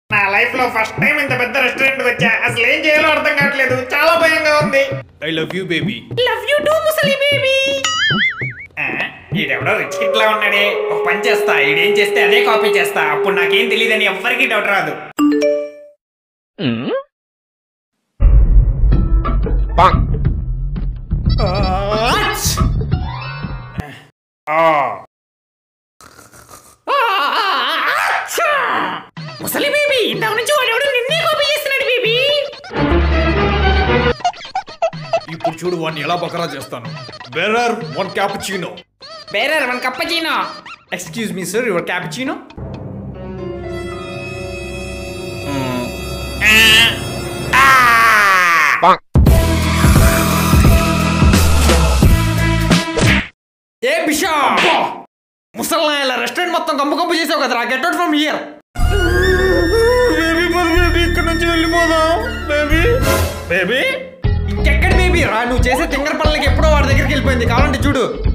నా లైఫ్ లో first time ఇంత పెద్ద రెస్టారెంట్ వచ్చా అసలు ఏం చేయాలో అర్థం కావట్లేదు చాలా భయంగా ఉంది I love you baby love you too ముసలి బేబీ ఈడెవడో రిచ్ కిట్ లా ఉన్నాడే ఒక పని చేస్తా ఈడేం చేస్తే అదే కాపీ చేస్తా అప్పుడు నాకేం తెలియదని ఎవ్వరికీ డౌట్ రాదు ముసలి బేబీ ఇంత నుంచి వాడెవడు నిన్నే కాపీ చేస్తున్నాడు బేబీ ఇప్పుడు చూడు వాడిని ఎలా బకరా చేస్తాను bearer one cappuccino bearer one cappuccino excuse me sir your cappuccino ఏ బిషా ముసల్నా ఇలా రెస్టారెంట్ మొత్తం కంపు కంపు చేసావు కదరా get out from here baby baby ఇక్కడ నుంచి వెళ్ళిపోదాం బేబీ బేబీ ఇంకెక్కడ బేబీ రా నువ్వు చేసే తింగర పనులకి ఎప్పుడో వాడి దగ్గరికి వెళ్ళిపోయింది కావాలంటే చూడు